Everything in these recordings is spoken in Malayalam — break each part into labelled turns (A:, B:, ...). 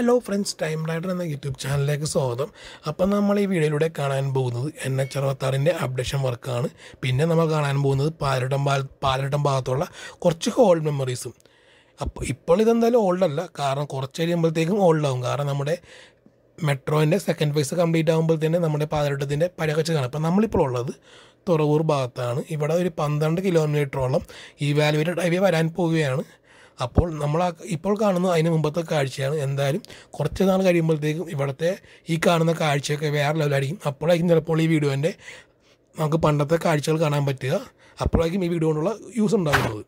A: ഹലോ ഫ്രണ്ട്സ് ടൈം റൈഡർ എന്ന യൂട്യൂബ് ചാനലിലേക്ക് സ്വാഗതം അപ്പം നമ്മൾ ഈ വീഡിയോയിലൂടെ കാണാൻ പോകുന്നത് എൻ എച്ച് അറുപത്താറിൻ്റെ അപ്ഡേഷൻ വർക്കാണ് പിന്നെ നമ്മൾ കാണാൻ പോകുന്നത് പാലട്ടം പാൽ പാലട്ടം ഭാഗത്തുള്ള കുറച്ച് ഓൾഡ് മെമ്മറീസും അപ്പോൾ ഇപ്പോൾ ഇതെന്തായാലും ഓൾഡ് അല്ല കാരണം കുറച്ച് കഴിയുമ്പോഴത്തേക്കും ഓൾഡ് ആവും കാരണം നമ്മുടെ മെട്രോൻ്റെ സെക്കൻഡ് ഫേസ് കംപ്ലീറ്റ് ആകുമ്പോഴത്തേന് നമ്മുടെ പാലട്ടത്തിൻ്റെ പഴകച്ച് കാണാം അപ്പം നമ്മളിപ്പോൾ ഉള്ളത് തുറവൂർ ഭാഗത്താണ് ഇവിടെ ഒരു പന്ത്രണ്ട് കിലോമീറ്ററോളം ഈ വാലുവേറ്റഡ് ഹൈവേ വരാൻ പോവുകയാണ് അപ്പോൾ നമ്മൾ ആ ഇപ്പോൾ കാണുന്നത് അതിന് മുമ്പത്തെ കാഴ്ചയാണ് എന്തായാലും കുറച്ച് നാൾ കഴിയുമ്പോഴത്തേക്കും ഇവിടുത്തെ ഈ കാണുന്ന കാഴ്ചയൊക്കെ വേറെ ലെവലായിരിക്കും അപ്പോഴായിരിക്കും ചിലപ്പോൾ ഈ വീഡിയോൻ്റെ നമുക്ക് പണ്ടത്തെ കാഴ്ചകൾ കാണാൻ പറ്റുക അപ്പോഴായിരിക്കും ഈ വീഡിയോ കൊണ്ടുള്ള യൂസ് ഉണ്ടാകുന്നത്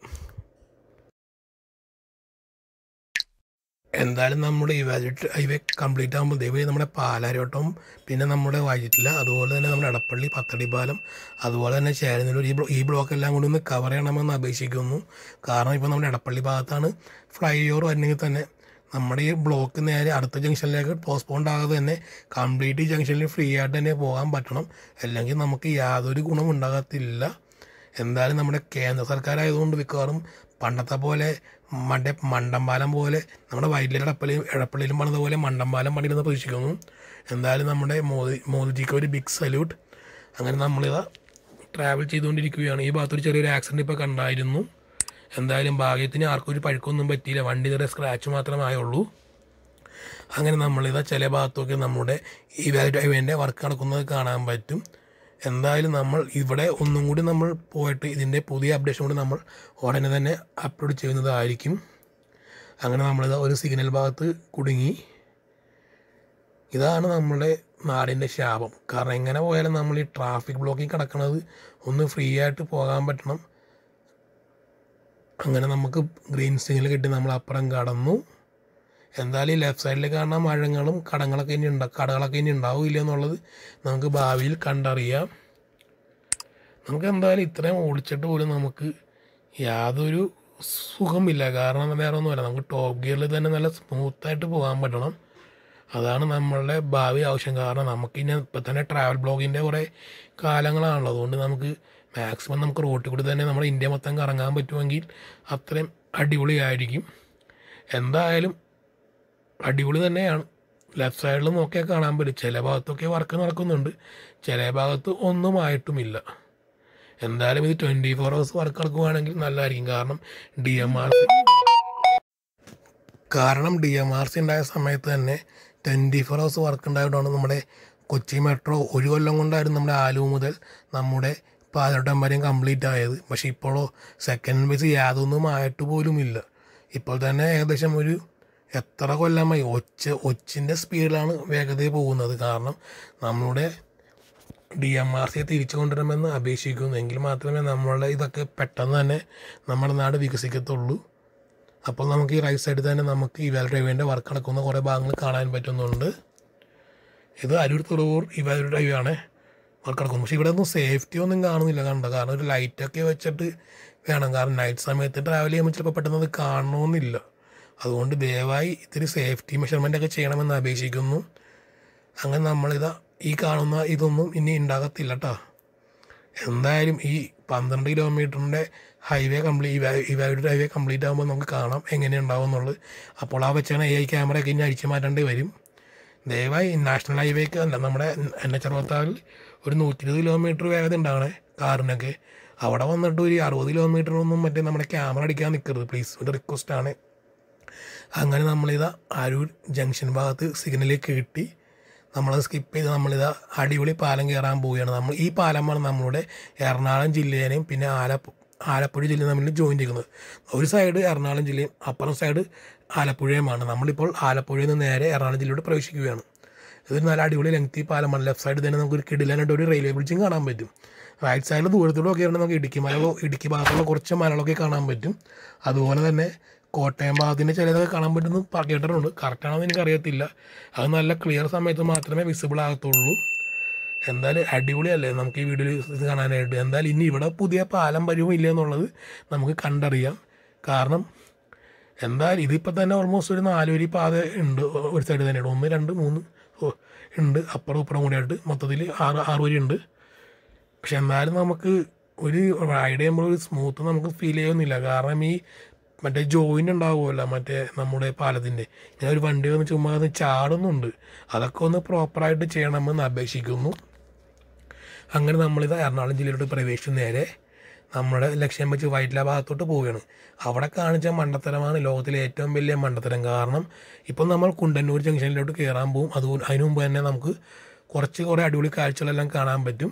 A: എന്തായാലും നമ്മുടെ ഈ വാലിറ്റ് ഹൈവേ കംപ്ലീറ്റ് ആകുമ്പോൾ ദൈവം നമ്മുടെ പാലാരോട്ടം പിന്നെ നമ്മുടെ വയറ്റില്ല അതുപോലെ തന്നെ നമ്മുടെ എടപ്പള്ളി പത്തടി പാലം അതുപോലെ തന്നെ ചേരുന്നൂർ ഈ ബ്ലോ ഈ ബ്ലോക്ക് എല്ലാം കൂടി ഒന്ന് കവർ ചെയ്യണമെന്ന് അപേക്ഷിക്കുന്നു കാരണം ഇപ്പോൾ നമ്മുടെ എടപ്പള്ളി ഭാഗത്താണ് ഫ്ലൈ ഓവർ വരുന്നെങ്കിൽ തന്നെ നമ്മുടെ ഈ ബ്ലോക്ക് നേരെ അടുത്ത ജംഗ്ഷനിലേക്ക് പോസ്റ്റ്പോണ്ട് ആകാതെ തന്നെ കംപ്ലീറ്റ് ജംഗ്ഷനിൽ ഫ്രീ ആയിട്ട് തന്നെ പോകാൻ പറ്റണം അല്ലെങ്കിൽ നമുക്ക് യാതൊരു ഗുണം ഉണ്ടാകത്തില്ല എന്തായാലും നമ്മുടെ കേന്ദ്ര സർക്കാരായതുകൊണ്ട് മിക്കവാറും പണ്ടത്തെ പോലെ മറ്റേ മണ്ടമ്പാലം പോലെ നമ്മുടെ വയറ്റിലെ ഇടപ്പള്ളിയും ഇടപ്പള്ളിയിലും പണിത പോലെ മണ്ടമ്പാലം പണിയിരുന്ന് പ്രതീക്ഷിക്കുന്നു എന്തായാലും നമ്മുടെ മോദി മോദിജിക്ക് ഒരു ബിഗ് സല്യൂട്ട് അങ്ങനെ നമ്മളിതാ ട്രാവൽ ചെയ്തുകൊണ്ടിരിക്കുകയാണ് ഈ ഭാഗത്തൊരു ചെറിയൊരു ആക്സിഡൻറ്റ് ഇപ്പോൾ കണ്ടായിരുന്നു എന്തായാലും ഭാഗ്യത്തിന് ആർക്കും ഒരു പഴുക്കൊന്നും പറ്റിയില്ല വണ്ടി ചെറിയ സ്ക്രാച്ച് മാത്രമേ ആയുള്ളൂ അങ്ങനെ നമ്മളിതാ ചില ഭാഗത്തൊക്കെ നമ്മുടെ ഈ വാലിഡ് ഹൈവേൻ്റെ വർക്ക് നടക്കുന്നത് കാണാൻ പറ്റും എന്തായാലും നമ്മൾ ഇവിടെ ഒന്നും കൂടി നമ്മൾ പോയിട്ട് ഇതിൻ്റെ പുതിയ അപ്ഡേഷൻ കൂടി നമ്മൾ ഉടനെ തന്നെ അപ്ലോഡ് ചെയ്യുന്നതായിരിക്കും അങ്ങനെ നമ്മളിതാ ഒരു സിഗ്നൽ ഭാഗത്ത് കുടുങ്ങി ഇതാണ് നമ്മുടെ നാടിൻ്റെ ശാപം കാരണം എങ്ങനെ പോയാലും നമ്മൾ ഈ ട്രാഫിക് ബ്ലോക്കിൽ കിടക്കുന്നത് ഒന്ന് ഫ്രീ ആയിട്ട് പോകാൻ പറ്റണം അങ്ങനെ നമുക്ക് ഗ്രീൻ സിഗ്നൽ കിട്ടി നമ്മൾ അപ്പുറം കടന്നു എന്തായാലും ഈ ലെഫ്റ്റ് സൈഡിൽ കാണുന്ന മഴങ്ങളും കടങ്ങളൊക്കെ ഇനി ഉണ്ടാ കടകളൊക്കെ ഇനി ഉണ്ടാവില്ല എന്നുള്ളത് നമുക്ക് ഭാവിയിൽ കണ്ടറിയാം നമുക്ക് എന്തായാലും ഇത്രയും ഓടിച്ചിട്ട് പോലും നമുക്ക് യാതൊരു സുഖമില്ല കാരണം വേറെ ഒന്നുമല്ല നമുക്ക് ടോപ്പ് ഗിയറിൽ തന്നെ നല്ല സ്മൂത്തായിട്ട് പോകാൻ പറ്റണം അതാണ് നമ്മളുടെ ഭാവി ആവശ്യം കാരണം നമുക്ക് ഇനി ഇപ്പം തന്നെ ട്രാവൽ ബ്ലോഗിൻ്റെ കുറേ കാലങ്ങളാണല്ലോ അതുകൊണ്ട് നമുക്ക് മാക്സിമം നമുക്ക് റോട്ടിൽ കൂടി തന്നെ നമ്മുടെ ഇന്ത്യ മൊത്തം കറങ്ങാൻ പറ്റുമെങ്കിൽ അത്രയും അടിപൊളിയായിരിക്കും എന്തായാലും അടിപൊളി തന്നെയാണ് ലെഫ്റ്റ് സൈഡിൽ നോക്കിയാൽ കാണാൻ പറ്റും ചില ഭാഗത്തൊക്കെ വർക്ക് നടക്കുന്നുണ്ട് ചില ഭാഗത്ത് ഒന്നും ആയിട്ടുമില്ല എന്തായാലും ഇത് ട്വൻറ്റി ഫോർ ഹവേഴ്സ് വർക്ക് നടക്കുവാണെങ്കിൽ നല്ലതായിരിക്കും കാരണം ഡി എം ആർ സി കാരണം ഡി എം ആർ സി ഉണ്ടായ സമയത്ത് തന്നെ ട്വൻറ്റി ഫോർ ഹവേഴ്സ് വർക്ക് ഉണ്ടായതുകൊണ്ടാണ് നമ്മുടെ കൊച്ചി മെട്രോ ഒരു കൊല്ലം കൊണ്ടായിരുന്നു നമ്മുടെ ആലുവ മുതൽ നമ്മുടെ പാലട്ടം വരെയും കംപ്ലീറ്റ് ആയത് പക്ഷേ ഇപ്പോഴോ സെക്കൻഡ് ബേസ് യാതൊന്നും ആയിട്ട് പോലുമില്ല ഇപ്പോൾ തന്നെ ഏകദേശം ഒരു എത്ര കൊല്ലമായി ഒച്ച ഒച്ചിൻ്റെ സ്പീഡിലാണ് വേഗതയിൽ പോകുന്നത് കാരണം നമ്മളുടെ ഡി എം ആർ സിയെ തിരിച്ചു കൊണ്ടുവരണമെന്ന് അപേക്ഷിക്കുന്നു എങ്കിൽ മാത്രമേ നമ്മളുടെ ഇതൊക്കെ പെട്ടെന്ന് തന്നെ നമ്മുടെ നാട് വികസിക്കത്തുള്ളൂ അപ്പോൾ നമുക്ക് ഈ റൈറ്റ് സൈഡിൽ തന്നെ നമുക്ക് ഈ വാൽ ഡ്രൈവേൻ്റെ വർക്ക് നടക്കുന്ന കുറേ ഭാഗങ്ങൾ കാണാൻ പറ്റുന്നുണ്ട് ഇത് അരൂർ തുറവൂർ ഈ വാൽ ഡ്രൈവ് ആണ് വർക്ക് നടക്കുന്നു പക്ഷേ ഇവിടെ ഒന്നും സേഫ്റ്റി ഒന്നും കാണുന്നില്ല കണ്ട കാരണം ഒരു ലൈറ്റൊക്കെ വെച്ചിട്ട് വേണം കാരണം നൈറ്റ് സമയത്ത് ട്രാവൽ ചെയ്യുമ്പോൾ ചിലപ്പോൾ പെട്ടെന്ന് അത് കാണണമെന്നില്ല അതുകൊണ്ട് ദയവായി ഇത്തിരി സേഫ്റ്റി മെഷർമെൻ്റ് ഒക്കെ ചെയ്യണമെന്ന് അപേക്ഷിക്കുന്നു അങ്ങനെ നമ്മളിതാ ഈ കാണുന്ന ഇതൊന്നും ഇനി ഉണ്ടാകത്തില്ല കേട്ടോ എന്തായാലും ഈ പന്ത്രണ്ട് കിലോമീറ്ററിൻ്റെ ഹൈവേ കംപ്ലീറ്റ് ഈ വാലിഡ് ഹൈവേ കംപ്ലീറ്റ് ആകുമ്പോൾ നമുക്ക് കാണാം എങ്ങനെ ഉണ്ടാവും എന്നുള്ളത് അപ്പോൾ ആ വെച്ചാണ് എ ഐ ക്യാമറയൊക്കെ ഇനി അടിച്ചു മാറ്റേണ്ടി വരും ദയവായി നാഷണൽ ഹൈവേക്ക് അല്ല നമ്മുടെ എൻ എച്ച് അറുപത്താറിൽ ഒരു നൂറ്റി ഇരുപത് കിലോമീറ്റർ വേഗത ഉണ്ടാവണേ കാറിനൊക്കെ അവിടെ വന്നിട്ട് ഒരു അറുപത് കിലോമീറ്ററൊന്നും മറ്റേ നമ്മുടെ ക്യാമറ അടിക്കാൻ നിൽക്കരുത് പ്ലീസ് ഒരു റിക്വസ്റ്റാണ് അങ്ങനെ നമ്മളിതാ അരൂർ ജംഗ്ഷൻ ഭാഗത്ത് സിഗ്നലിലേക്ക് കിട്ടി നമ്മളത് സ്കിപ്പ് ചെയ്ത് നമ്മളിതാ അടിപൊളി പാലം കയറാൻ പോവുകയാണ് നമ്മൾ ഈ പാലമാണ് നമ്മളുടെ എറണാകുളം ജില്ലേനെയും പിന്നെ ആലപ്പു ആലപ്പുഴ ജില്ലയും തമ്മിൽ ജോയിൻ ചെയ്യുന്നത് ഒരു സൈഡ് എറണാകുളം ജില്ലയും അപ്പുറം സൈഡ് ആലപ്പുഴയുമാണ് നമ്മളിപ്പോൾ ആലപ്പുഴയിൽ നിന്ന് നേരെ എറണാകുളം ജില്ലയോട് പ്രവേശിക്കുകയാണ് ഇതൊരു നല്ല അടിപൊളി ലെങ്തി പാലമാണ് ലെഫ്റ്റ് സൈഡിൽ തന്നെ നമുക്ക് ഒരു കിടിലാനായിട്ട് ഒരു റെയിൽവേ ബ്രിഡ്ജും കാണാൻ പറ്റും റൈറ്റ് സൈഡിൽ ദൂരത്തോടെ ഒക്കെ ആണെങ്കിൽ നമുക്ക് ഇടുക്കി മല ഇടുക്കി ഭാഗത്തുള്ള കുറച്ച് മലകളൊക്കെ കാണാൻ പറ്റും അതുപോലെ തന്നെ കോട്ടയം ഭാഗത്തിൻ്റെ ചിലതൊക്കെ കാണാൻ പറ്റുന്നു കേട്ടിട്ടുണ്ട് കറക്റ്റാണെന്ന് എനിക്കറിയത്തില്ല അത് നല്ല ക്ലിയർ സമയത്ത് മാത്രമേ വിസിബിൾ ആകത്തുള്ളൂ എന്തായാലും അടിപൊളിയല്ലേ നമുക്ക് ഈ വീഡിയോയിൽ ഇത് കാണാനായിട്ട് എന്തായാലും ഇനി ഇവിടെ പുതിയ പാലം വരുമോ ഇല്ല എന്നുള്ളത് നമുക്ക് കണ്ടറിയാം കാരണം എന്തായാലും ഇതിപ്പോൾ തന്നെ ഓൾമോസ്റ്റ് ഒരു നാല് വരി പാത ഉണ്ട് ഒരു സൈഡ് തന്നെയാണ് ഒന്ന് രണ്ട് മൂന്ന് ഓ ഉണ്ട് അപ്പുറം ഇപ്പുറം കൂടിയായിട്ട് മൊത്തത്തിൽ ആറ് ആറ് വരി ഉണ്ട് പക്ഷെ എന്നാലും നമുക്ക് ഒരു റൈഡ് ചെയ്യുമ്പോൾ ഒരു സ്മൂത്ത് നമുക്ക് ഫീൽ ചെയ്യുന്നില്ല കാരണം ഈ മറ്റേ ജോയിൻ്റ് ഉണ്ടാവുമല്ലോ മറ്റേ നമ്മുടെ പാലത്തിൻ്റെ ഇങ്ങനെ ഒരു വണ്ടി വന്ന് ചുമ്മാ ഒന്ന് ചാടുന്നുണ്ട് അതൊക്കെ ഒന്ന് പ്രോപ്പറായിട്ട് ചെയ്യണമെന്ന് അപേക്ഷിക്കുന്നു അങ്ങനെ നമ്മളിത് എറണാകുളം ജില്ലയിലോട്ട് പ്രവേശിച്ചു നേരെ നമ്മുടെ ലക്ഷ്യം വെച്ച് വൈറ്റില ഭാഗത്തോട്ട് പോവുകയാണ് അവിടെ കാണിച്ച മണ്ടത്തരമാണ് ലോകത്തിലെ ഏറ്റവും വലിയ മണ്ടത്തരം കാരണം ഇപ്പം നമ്മൾ കുണ്ടന്നൂർ ജംഗ്ഷനിലോട്ട് കയറാൻ പോകും അതുകൊണ്ട് അതിനു മുമ്പ് തന്നെ നമുക്ക് കുറച്ച് കുറേ അടിപൊളി കാഴ്ചകളെല്ലാം കാണാൻ പറ്റും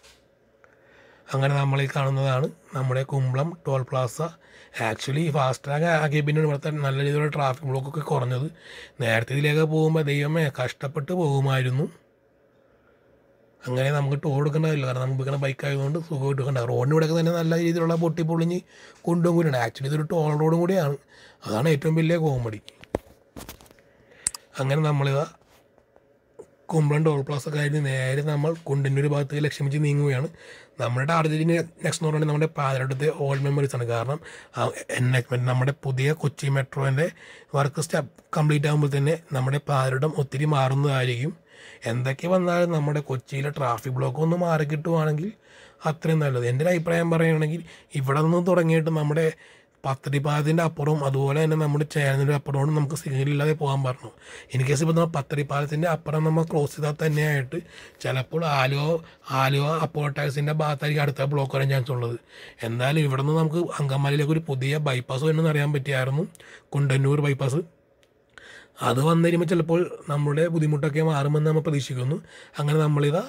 A: അങ്ങനെ നമ്മൾ ഈ കാണുന്നതാണ് നമ്മുടെ Kumbalam toll plaza actually FASTag ആക്കിയ പിന്നെ ഇവിടുത്തെ നല്ല രീതിയിലുള്ള ട്രാഫിക് ബ്ലോക്കൊക്കെ കുറഞ്ഞത് നേരത്തെ ഇതിലേക്ക് പോകുമ്പോൾ ദൈവമേ കഷ്ടപ്പെട്ട് പോകുമായിരുന്നു അങ്ങനെ നമുക്ക് ടോൾ എടുക്കേണ്ടതില്ല കാരണം നമുക്ക് ഇങ്ങനെ ബൈക്ക് ആയതുകൊണ്ട് സുഖമായിട്ട് എടുക്കേണ്ട റോഡിന് ഇവിടെ തന്നെ നല്ല രീതിയിലുള്ള പൊട്ടി പൊളിഞ്ഞ് കുണ്ടും കൂടിയാണ് ആക്ച്വലി ഇതൊരു ടോൾ റോഡും കൂടിയാണ് അതാണ് ഏറ്റവും വലിയ കോമഡി അങ്ങനെ നമ്മളിതാ കുമ്പളം ടോൾ പ്ലാസ കഴിഞ്ഞ് നേരെ നമ്മൾ കുണ്ടന്നൂർ ഭാഗത്തേക്ക് ലക്ഷ്യം വെച്ച് നീങ്ങുകയാണ് നമ്മുടെ ടാർഗറ്റിന് നെക്സ്റ്റ് എന്ന് പറയുന്നത് നമ്മുടെ പാലക്കാട്ടത്തെ ഓൾഡ് മെമ്മറീസ് ആണ് കാരണം ആ എൻ- നമ്മുടെ പുതിയ കൊച്ചി മെട്രോൻ്റെ വർക്ക് സ്റ്റെപ്പ് കംപ്ലീറ്റ് ആകുമ്പോൾ തന്നെ നമ്മുടെ പാലടം ഒത്തിരി മാറുന്നതായിരിക്കും എന്തൊക്കെ വന്നാലും നമ്മുടെ കൊച്ചിയിലെ ട്രാഫിക് ബ്ലോക്ക് ഒന്ന് മാറി കിട്ടുവാണെങ്കിൽ അത്രയും നല്ലത് എൻ്റെ ഒരു അഭിപ്രായം പറയുകയാണെങ്കിൽ ഇവിടെ നിന്ന് തുടങ്ങിയിട്ട് നമ്മുടെ പത്തടിപ്പാലത്തിൻ്റെ അപ്പുറവും അതുപോലെ തന്നെ നമ്മുടെ ചേനലിൻ്റെ അപ്പുറവും നമുക്ക് സിഗ്നലില്ലാതെ പോകാൻ പറഞ്ഞു ഇൻ കേസ് ഇപ്പോൾ നമ്മൾ പത്തടിപ്പാലത്തിൻ്റെ അപ്പുറം നമ്മൾ ക്രോസ് ചെയ്താൽ തന്നെയായിട്ട് ചിലപ്പോൾ ആലുവ ആലുവ അപ്പോളോ ടാക്സിൻ്റെ ഭാഗത്തായിരിക്കും അടുത്ത ബ്ലോക്ക് വരാൻ ചാൻസ് ഉള്ളത് എന്തായാലും ഇവിടെ നിന്ന് നമുക്ക് അങ്കമാലിയിലേക്ക് ഒരു പുതിയ ബൈപ്പാസ് വേണമെന്ന് അറിയാൻ പറ്റിയായിരുന്നു കുണ്ടന്നൂർ ബൈപ്പാസ് അത് വന്നു കഴിയുമ്പോൾ ചിലപ്പോൾ നമ്മുടെ ബുദ്ധിമുട്ടൊക്കെ മാറുമെന്ന് നമ്മൾ പ്രതീക്ഷിക്കുന്നു അങ്ങനെ നമ്മളിതാ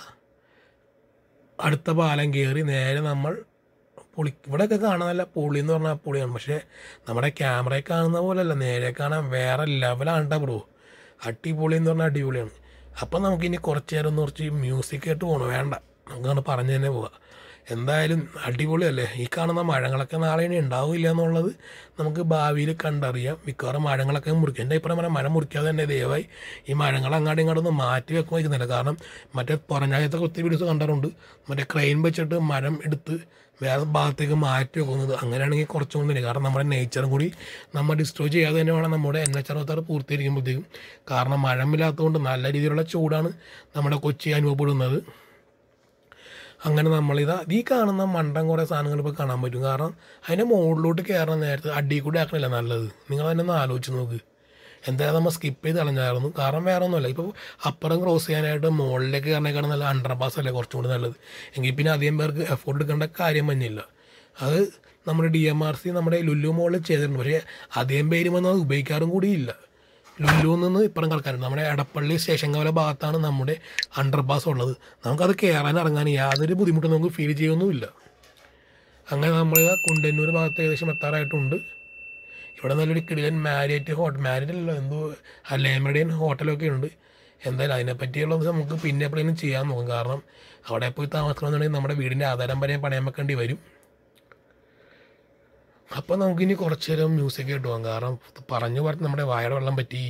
A: അടുത്ത പാലം കയറി നേരെ നമ്മൾ പുളി ഇവിടെയൊക്കെ കാണാൻ നല്ല പുളി എന്ന് പറഞ്ഞാൽ പുളിയാണ് പക്ഷേ നമ്മുടെ ക്യാമറയിൽ കാണുന്ന പോലെയല്ല നേരെ കാണാൻ വേറെ ലെവലാണ് കേട്ടോ ബ്രോ അടിപൊളി എന്ന് പറഞ്ഞാൽ അടിപൊളിയാണ് അപ്പം നമുക്കിനി കുറച്ച് നേരം ഒന്ന് കുറച്ച് മ്യൂസിക് കേട്ട് പോകണം വേണ്ട നമുക്കങ്ങനെ പറഞ്ഞു തന്നെ പോവാം എന്തായാലും അടിപൊളിയല്ലേ ഈ കാണുന്ന മഴകളൊക്കെ നാളെ ഇനി ഉണ്ടാവില്ല എന്നുള്ളത് നമുക്ക് ഭാവിയിൽ കണ്ടറിയാം മിക്കവാറും മഴങ്ങളൊക്കെ മുറിക്കും എൻ്റെ അഭിപ്രായം പറഞ്ഞാൽ മഴ മുറിക്കാതെ തന്നെ ദയവായി ഈ മഴങ്ങൾ അങ്ങോട്ടും ഇങ്ങോട്ടും ഒന്ന് മാറ്റി വെക്കാൻ വയ്ക്കുന്നില്ല കാരണം മറ്റേ പുറഞ്ഞായത്തൊക്കെ ഒത്തിരി വീഡിയോസ് കണ്ടിട്ടുണ്ട് മറ്റേ ക്രെയിൻ വെച്ചിട്ട് മരം എടുത്ത് വേറെ ഭാഗത്തേക്ക് മാറ്റി വെക്കുന്നത് അങ്ങനെയാണെങ്കിൽ കുറച്ചും കൂടി കാരണം നമ്മുടെ നേച്ചറും കൂടി നമ്മൾ ഡിസ്ട്രോയ് ചെയ്യാതെ തന്നെ വേണം നമ്മുടെ എൻ എച്ച് അറുപത്താറ് പൂർത്തീകരിക്കുമ്പോഴത്തേക്കും കാരണം മഴമില്ലാത്തതുകൊണ്ട് നല്ല രീതിയിലുള്ള ചൂടാണ് നമ്മുടെ കൊച്ചി അനുഭവപ്പെടുന്നത് അങ്ങനെ നമ്മളിതാ ഈ കാണുന്ന മണ്ടം കുറേ സാധനങ്ങൾ ഇപ്പോൾ കാണാൻ പറ്റും കാരണം അതിൻ്റെ മുകളിലോട്ട് കയറുന്ന നേരത്തെ അടി കൂടി ആക്കണില്ല നല്ലത് നിങ്ങൾ തന്നെ ഒന്ന് ആലോചിച്ച് നോക്ക് എന്തായാലും നമ്മൾ സ്കിപ്പ് ചെയ്ത് കളഞ്ഞായിരുന്നു കാരണം വേറെ ഒന്നുമല്ല ഇപ്പോൾ അപ്പുറം ക്രോസ് ചെയ്യാനായിട്ട് മുകളിലേക്ക് കയറണേക്കാണ് നല്ല അണ്ടർ പാസ് അല്ലേ കുറച്ചും കൂടി നല്ലത് എങ്കിൽ പിന്നെ അധികം പേർക്ക് എഫോർട്ട് എടുക്കേണ്ട കാര്യം തന്നെയില്ല അത് നമ്മുടെ ഡി എം ആർ സി നമ്മുടെ ലുല്ലു മോളിൽ ചെയ്തിട്ടുണ്ട് പക്ഷേ അധികം പേര് വന്ന് അത് ഉപയോഗിക്കാറും കൂടിയില്ല ലുല്ലു നിന്ന് ഇപ്പുറം കളക്കാനുണ്ട് നമ്മുടെ എടപ്പള്ളി സ്റ്റേഷൻ കവല ഭാഗത്താണ് നമ്മുടെ അണ്ടർ പാസ് ഉള്ളത് നമുക്കത് കയറാൻ ഇറങ്ങാൻ യാതൊരു ബുദ്ധിമുട്ടും നമുക്ക് ഫീൽ ചെയ്യൊന്നുമില്ല അങ്ങനെ നമ്മൾ കുണ്ടന്നൂർ ഭാഗത്ത് ഏകദേശം എത്താറായിട്ടുണ്ട് ഇവിടെ നല്ലൊരു കിടിലൻ മാരിയറ്റ് ഹോട്ടൽ മാരിയറ്റ് അല്ലല്ലോ എന്തോ ലേമഡിയൻ ഹോട്ടലൊക്കെ ഉണ്ട് എന്തായാലും അതിനെപ്പറ്റിയുള്ളത് നമുക്ക് പിന്നെ എപ്പോഴേലും ചെയ്യാൻ നോക്കും കാരണം അവിടെ പോയി താമസിക്കണമെന്നുണ്ടെങ്കിൽ നമ്മുടെ വീടിൻ്റെ ആധാരം വരെ പണയം വെക്കേണ്ടി വരും അപ്പോൾ നമുക്കിനി കുറച്ച് നേരം മ്യൂസിക് കേട്ട് പോകാം കാരണം പറഞ്ഞു പറഞ്ഞ് നമ്മുടെ വായയുടെ വെള്ളം പറ്റി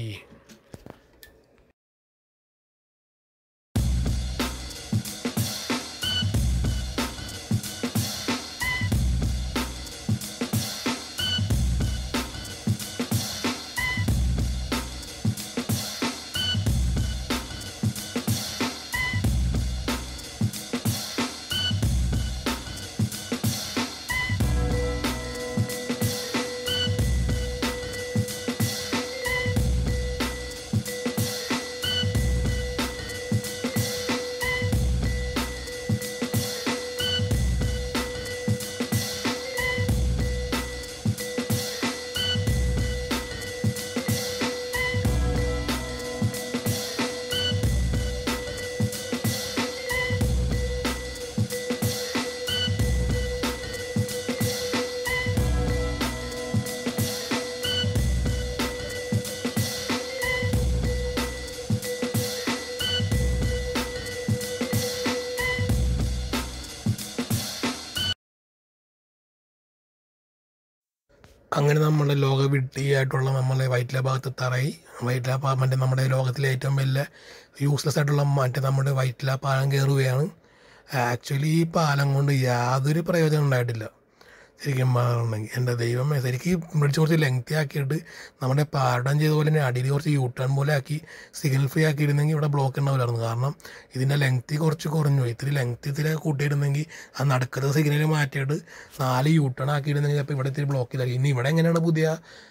A: അങ്ങനെ നമ്മുടെ ലോക വിഡ്ഢിയായിട്ടുള്ള നമ്മളെ വൈറ്റില ഭാഗത്ത് എത്താറായി വൈറ്റില പാ മറ്റേ നമ്മുടെ ലോകത്തിലെ ഏറ്റവും വലിയ യൂസ്ലെസ് ആയിട്ടുള്ള മറ്റേ നമ്മുടെ വൈറ്റില പാലം കയറുകയാണ് ആക്ച്വലി ഈ പാലം കൊണ്ട് യാതൊരു പ്രയോജനം ഉണ്ടായിട്ടില്ല ശരിക്കും പറഞ്ഞിട്ടുണ്ടെങ്കിൽ എൻ്റെ ദൈവമേ ശരിക്കും ബ്രിഡ്ജ് കുറച്ച് ലെങ്തി ആക്കിയിട്ട് നമ്മുടെ പാരഡം ചെയ്ത പോലെ തന്നെ അടിയിൽ കുറച്ച് യൂ ടേൺ പോലെ ആക്കി സിഗ്നൽ ഫ്രീ ആക്കിയിരുന്നെങ്കിൽ ഇവിടെ ബ്ലോക്ക് ഉണ്ടാവില്ലായിരുന്നു കാരണം ഇതിൻ്റെ ലെങ്തി കുറച്ച് കുറഞ്ഞു പോയി ഇത്തിരി ലെങ്തി ഇത്തിരി കൂട്ടിയിരുന്നെങ്കിൽ ആ നടുക്കത്തെ സിഗ്നൽ മാറ്റിയിട്ട് നാല് യൂ ടേൺ ആക്കിയിരുന്നെങ്കിൽ അപ്പോൾ ഇവിടെ ഇത്തിരി ബ്ലോക്കിലാക്കി ഇനി ഇവിടെ എങ്ങനെയാണ് പുതിയ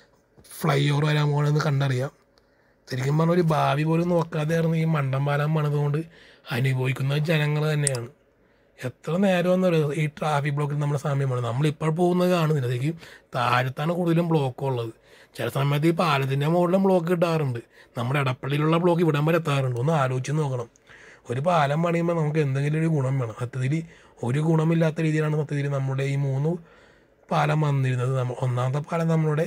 A: ഫ്ലൈ ഓവർ വരാൻ പോകണമെന്ന് കണ്ടറിയാം ശരിക്കും പറഞ്ഞാൽ ഒരു ഭാവി പോലും നോക്കാതെ ആയിരുന്നു ഈ മണ്ടൻ പാലം പണിതുകൊണ്ട് അനുഭവിക്കുന്ന ജനങ്ങൾ തന്നെയാണ് എത്ര നേരം എന്നറിയോ ഈ ട്രാഫിക് ബ്ലോക്കിൽ നമ്മുടെ സമയമാണ് നമ്മളിപ്പോൾ പോകുന്നത് കാണുന്നില്ല ശരിക്കും താഴത്താണ് കൂടുതലും ബ്ലോക്ക് ഉള്ളത് ചില സമയത്ത് ഈ പാലത്തിൻ്റെ മുകളിലും ബ്ലോക്ക് കിട്ടാറുണ്ട് നമ്മുടെ ഇടപ്പള്ളിയിലുള്ള ബ്ലോക്ക് ഇവിടം വരെ എത്താറുണ്ട് ഒന്ന് ആലോചിച്ച് നോക്കണം ഒരു പാലം പണിയുമ്പോൾ നമുക്ക് എന്തെങ്കിലും ഒരു ഗുണം വേണം സത്യത്തിൽ ഒരു ഗുണമില്ലാത്ത രീതിയിലാണ് സത്യത്തിൽ നമ്മുടെ ഈ മൂന്ന് പാലം വന്നിരുന്നത് നമ്മ ഒന്നാമത്തെ പാലം നമ്മുടെ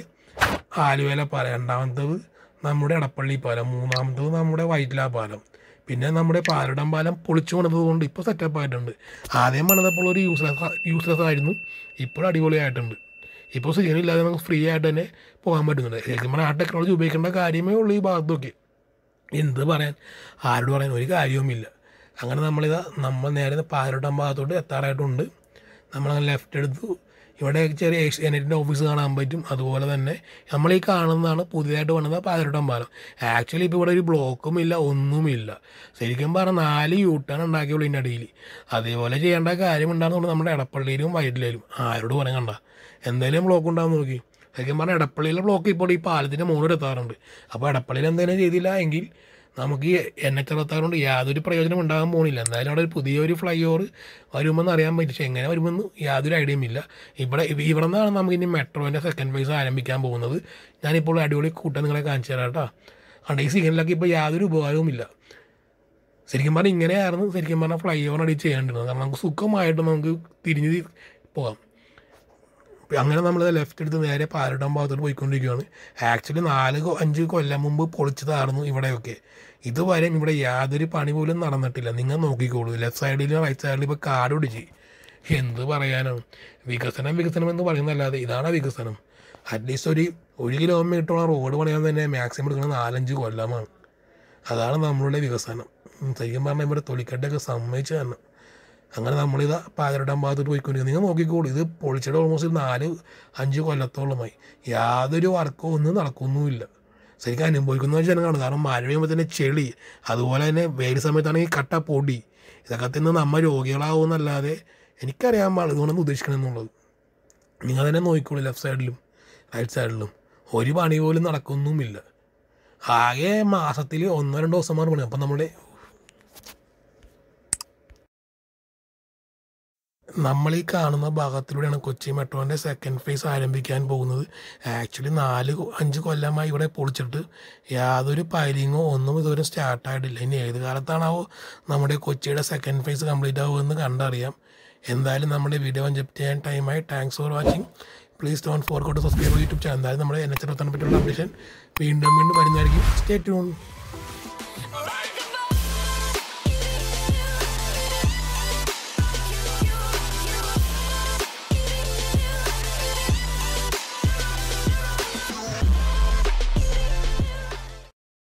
A: ആലുവേല പാലം രണ്ടാമത്തത് നമ്മുടെ എടപ്പള്ളി പാലം മൂന്നാമത്തത് നമ്മുടെ വൈറ്റില പാലം പിന്നെ നമ്മുടെ പാലടം പാലം പൊളിച്ചു പണിതത് കൊണ്ട് ഇപ്പോൾ സെറ്റപ്പ് ആയിട്ടുണ്ട് ആദ്യം പണിതപ്പോൾ ഒരു യൂസ്ലെസ് യൂസ്ലെസ് ആയിരുന്നു ഇപ്പോൾ അടിപൊളിയായിട്ടുണ്ട് ഇപ്പോൾ സിഗ്നൽ ഇല്ലാതെ നമുക്ക് ഫ്രീ ആയിട്ട് തന്നെ പോകാൻ പറ്റുന്നുണ്ട് ശരിക്കും പറഞ്ഞാൽ ആ ടെക്നോളജി ഉപയോഗിക്കേണ്ട കാര്യമേ ഉള്ളൂ ഈ ഭാഗത്തൊക്കെ എന്ത് പറയാൻ ആരോട് പറയാൻ ഒരു കാര്യവുമില്ല അങ്ങനെ നമ്മളിതാ നമ്മൾ നേരെ പാലട്ടം ഭാഗത്തോട്ട് എത്താറായിട്ടുണ്ട് നമ്മളങ്ങനെ ലെഫ്റ്റ് എടുത്തു ഇവിടെ ചെറിയ എനറ്റിൻ്റെ ഓഫീസ് കാണാൻ പറ്റും അതുപോലെ തന്നെ നമ്മൾ ഈ കാണുന്നതാണ് പുതിയതായിട്ട് വന്നത് പാലട്ടം പാലം ആക്ച്വലി ഇപ്പോൾ ഇവിടെ ഒരു ബ്ലോക്കും ഇല്ല ഒന്നുമില്ല ശരിക്കും പറഞ്ഞാൽ നാല് യൂട്ടാണ് ഉണ്ടാക്കിയുള്ളൂ ഇതിൻ്റെ അടിയിൽ അതേപോലെ ചെയ്യേണ്ട കാര്യം ഉണ്ടാകുന്നുണ്ട് നമ്മുടെ ഇടപ്പള്ളിയിലും വൈറ്റിലും ആരോട് പറയാൻ കണ്ട എന്തായാലും ബ്ലോക്ക് ഉണ്ടാകും നോക്കി ശരിക്കും പറഞ്ഞാൽ ഇടപ്പള്ളിയിലെ ബ്ലോക്ക് ഇപ്പോൾ ഈ പാലത്തിൻ്റെ മുകളിൽ എത്താറുണ്ട് അപ്പോൾ ഇടപ്പള്ളിയിൽ എന്തെങ്കിലും ചെയ്തില്ല എങ്കിൽ നമുക്ക് ഈ എൻ എച്ച് അറുപത്താറുകൊണ്ട് യാതൊരു പ്രയോജനം ഉണ്ടാകാൻ പോകുന്നില്ല എന്തായാലും അവിടെ ഒരു പുതിയൊരു ഫ്ലൈ ഓവർ വരുമെന്ന് അറിയാൻ പറ്റും പക്ഷേ എങ്ങനെ വരുമെന്ന് യാതൊരു ഐഡിയയും ഇല്ല ഇവിടെ ഇവ- ഇവിടെ നിന്നാണ് നമുക്ക് ഇനി മെട്രോൻ്റെ സെക്കൻഡ് ഫേസ് ആരംഭിക്കാൻ പോകുന്നത് ഞാനിപ്പോൾ അടിപൊളി കൂട്ടം നിങ്ങളെ കാണിച്ചു തരാം കേട്ടോ കണ്ട ഈ സിഗ്നലൊക്കെ ഇപ്പോൾ യാതൊരു ഉപകാരവുമില്ല ശരിക്കും പറഞ്ഞാൽ ഇങ്ങനെയായിരുന്നു ശരിക്കും പറഞ്ഞാൽ ഫ്ലൈ ഓവർ അടി ചെയ്യേണ്ടിരുന്നത് കാരണം നമുക്ക് സുഖമായിട്ട് നമുക്ക് തിരിഞ്ഞ് തി- പോകാം ഇപ്പം അങ്ങനെ നമ്മൾ ലെഫ്റ്റ് എടുത്ത് നേരെ പാലട്ടം ഭാഗത്തോട്ട് പോയിക്കൊണ്ടിരിക്കുകയാണ് ആക്ച്വലി നാല് കൊ- അഞ്ച് കൊല്ലം മുമ്പ് പൊളിച്ചതായിരുന്നു ഇവിടെയൊക്കെ ഇതുവരെ ഇവിടെ യാതൊരു പണി പോലും നടന്നിട്ടില്ല നിങ്ങൾ നോക്കിക്കോളൂ ലെഫ്റ്റ് സൈഡിലും റൈറ്റ് സൈഡിലും ഇപ്പോൾ കാട് പിടിച്ച് എന്ത് പറയാനാണ് വികസനം വികസനം എന്ന് പറയുന്നതല്ലാതെ ഇതാണ് വികസനം അറ്റ്ലീസ്റ്റ് ഒരു ഒരു കിലോമീറ്ററോളം റോഡ് പണിയാൻ തന്നെ മാക്സിമം എടുക്കുന്നത് നാലഞ്ച് കൊല്ലമാണ് അതാണ് നമ്മളുടെ വികസനം ഉം, ശരിക്കും പറഞ്ഞാൽ ഇവിടെ തൊലിക്കട്ടൊക്കെ സമ്മതിച്ചു തന്നെ അങ്ങനെ നമ്മളിതാ പാലരടാൻ ഭാഗത്തോട്ട് പോയിക്കൊണ്ടിരിക്കും നിങ്ങൾ നോക്കിക്കോളൂ ഇത് പൊളിച്ചിട്ട് ഓൾമോസ്റ്റ് നാല് അഞ്ച് കൊല്ലത്തോളമായി യാതൊരു വർക്കോ ഒന്നും നടക്കൊന്നുമില്ല ശരിക്കും അനുഭവിക്കുന്ന ജനങ്ങളാണ് കാരണം മഴ പെയ്യുമ്പോൾ തന്നെ ചെളി അതുപോലെ തന്നെ വെയിൽ സമയത്താണെങ്കിൽ കട്ട പൊടി ഇതൊക്കെ തിന്ന് നമ്മൾ രോഗികളാവുമെന്നല്ലാതെ എനിക്കറിയാൻ പാടില്ല ഇതുകൊണ്ടൊന്ന് ഉദ്ദേശിക്കണമെന്നുള്ളത് നിങ്ങൾ തന്നെ നോക്കിക്കോളൂ ലെഫ്റ്റ് സൈഡിലും റൈറ്റ് സൈഡിലും ഒരു പണി പോലും നടക്കൊന്നുമില്ല ആകെ മാസത്തിൽ ഒന്നോ രണ്ടോ ദിവസമാണ് പണി അപ്പം നമ്മുടെ നമ്മൾ ഈ കാണുന്ന ഭാഗത്തിലൂടെയാണ് കൊച്ചി മെട്രോൻ്റെ സെക്കൻഡ് ഫേസ് ആരംഭിക്കാൻ പോകുന്നത് ആക്ച്വലി നാല് കൊ- അഞ്ച് കൊല്ലമായി ഇവിടെ പൊളിച്ചിട്ട് യാതൊരു പൈലിങ്ങോ ഒന്നും ഇതുവരെ സ്റ്റാർട്ടായിട്ടില്ല ഇനി ഏത് കാലത്താണാവോ നമ്മുടെ കൊച്ചിയുടെ സെക്കൻഡ് ഫേസ് കംപ്ലീറ്റ് ആവുമെന്ന് കണ്ടറിയാം എന്തായാലും നമ്മുടെ വീഡിയോ കൺസെപ്റ്റ് ചെയ്യാൻ ടൈമായി thanks for watching please don't forget subscribe YouTube channel എന്തായാലും നമ്മുടെ എൻ എച്ച് പറ്റിയുള്ള അപ്ഡേഷൻ വീണ്ടും വീണ്ടും വരുന്നതായിരിക്കും സ്റ്റേ ട്യൂൺ